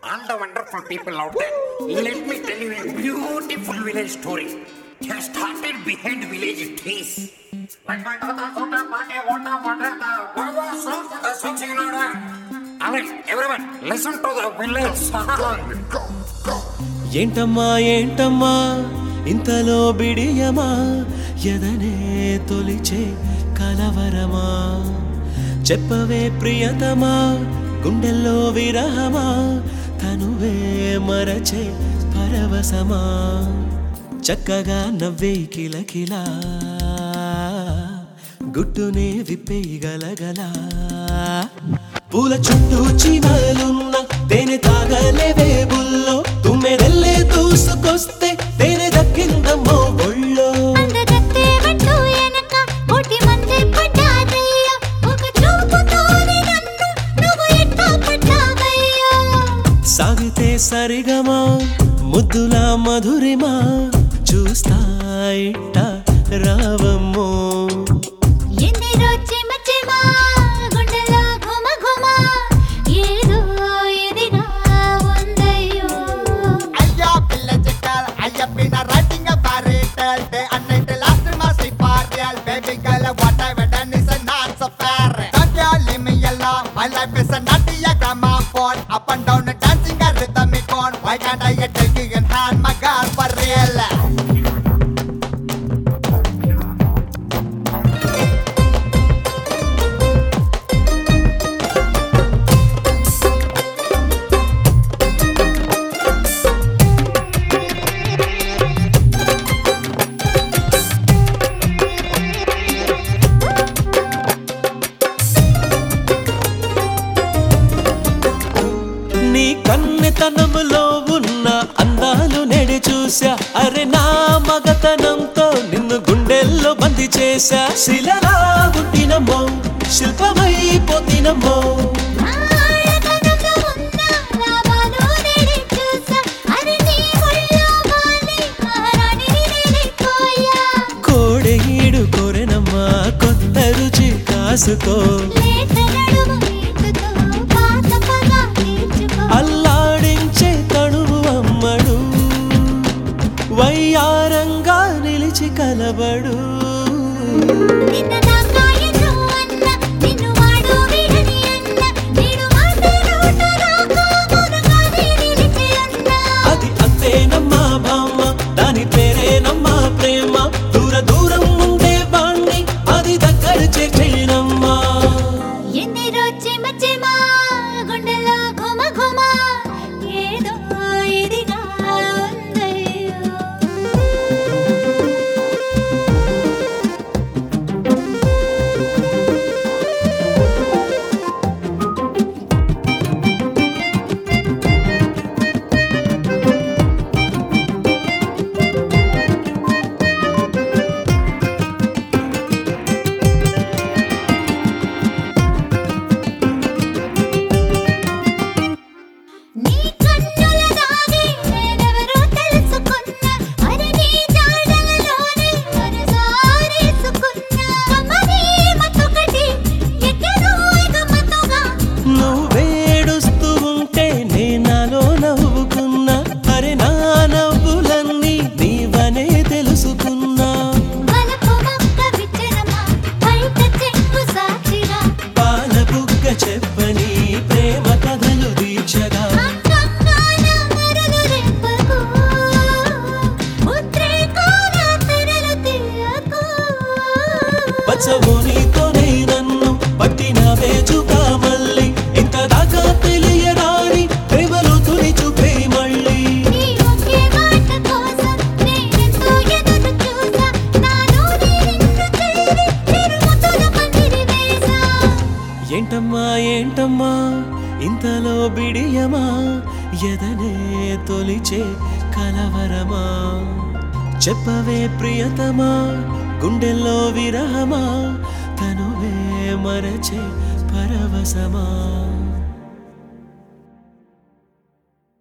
all the wonderful people out there, let me tell you a beautiful village story. It started behind village trees. Alright, everyone, listen to the village song. ఏంటమ్మా ఏంటమ్మా ఇంతలో బిడియమా ఎదనే తొలిచే కలవరమా చెప్పవే ప్రియతమా గుండెల్లో విరహమా తనువే మరచే పరవశమా చక్కగా నవ్వే కిలకిలా గుట్టునే విప్పేయి గలగలా పూల చుట్టూ చీమలున్న తేనె తాగలేవే బుల్లో తుమ్మెదల్లే దూసుకొస్తే తేనె దక్కిందమ్మో ఒళ్ళో అందగత్తె వట్టు ఎనక కోటి మంది పడ్డాదయ్యో ఒక చూపుతోనే నన్ను నువ్వు ఎట్టా పడ్డావయ్యో సాగితే సరిగమా ముద్దుల మధురిమా చూస్తా ఇట్ట రావమ్మో ఎందిరో చిమ చిమ గుండెలో ఘుమ ఘుమ ఏదో ఎదిగా ఉందయ్యో ஐயா பிள்ளைச்சிட்டால் ஐயா பின்ன writing a fairy tale day and night last must be partial baby girl what I have done is not so fair don't you leave me alone my life is a nutty a gramophone up and down dancing a rhythmic on why can't I take you in hand my girl for real నీ కన్నెతనములో ఉన్న అందాలు నెడి చూసా అరే నా మగతనంతో నిన్ను గుండెల్లో బంది చేశా శిలలా పుట్టినమ్మో శిల్పమైపోతినమ్మో ఆడతనంలో ఉన్న లాభాలు నేడి చూసా అరే నీ ఒళ్ళో వాలి మహారాణిని నేనైపోయా కోడెగీడు కోరెనమ్మా కొత్త రుచి కాసుకో లేత నడుము ఈటుతో పాత పగ తీర్చుకో అల్లాడించే తణువు అమ్మడు వయ్యారంగా నిలిచి కలబడు నిన్న దాకా ఎన్నో అన్న నిన్ను వాడు వీడని అన్న నేడు మాట నోట రాక మౌనంగానే నిలిచి అన్న అది అంతేనమ్మా బామ్మ దాని పేరేనమ్మా ప్రేమ దూర దూరం ఉండే బాణ్ణి అది దగ్గర చేనమ్మా ఎందిరో చిమ చిమ గుండెలో ఘుమ ఘుమ ఏదో ఇదిగా ఉందయ్యో నీ కన్నుల దాగి నేనెవరో తెలుసుకున్నా అరే నీ జాడలలోనే మనసారేసుకున్నా కమ్మని మత్తొకటి ఎక్కడో గమ్మత్తుగా నువ్వేడుస్తూ ఉంటే నేనాలో నవ్వుకున్నా అరే నా నవ్వులన్నీ నీవనే తెలుసుకున్నా వలపు మొక్క విచ్చరమా బయట చెక్కు సాక్షిగా పాల బుగ్గ చెప్పని ప్రేమ కథలు దీక్షగా అంగంగాన మరలు రెప్పకు ఉద్రేకాల తెరలు తీయకు పచ్చవు నీతోనే నన్ను పట్టిన వేచుగా మళ్ళీ ఇంత దాకా తెలియరాని ప్రేమలు తుని చూపే మళ్ళీ నీ ఒకే మాట కోసం నేనెంతో ఎదురు చూసా నాలో నిన్ను చేరి తిరుముతుల పందిరి వేసా ఏంటమ్మా ఏంటమ్మా ఇంతలో బిడియమా ఎదనే తొలిచే కలవరమా చెప్పవే ప్రియతమా గుండెల్లో విరహమా తనువే మరచే పరవశమా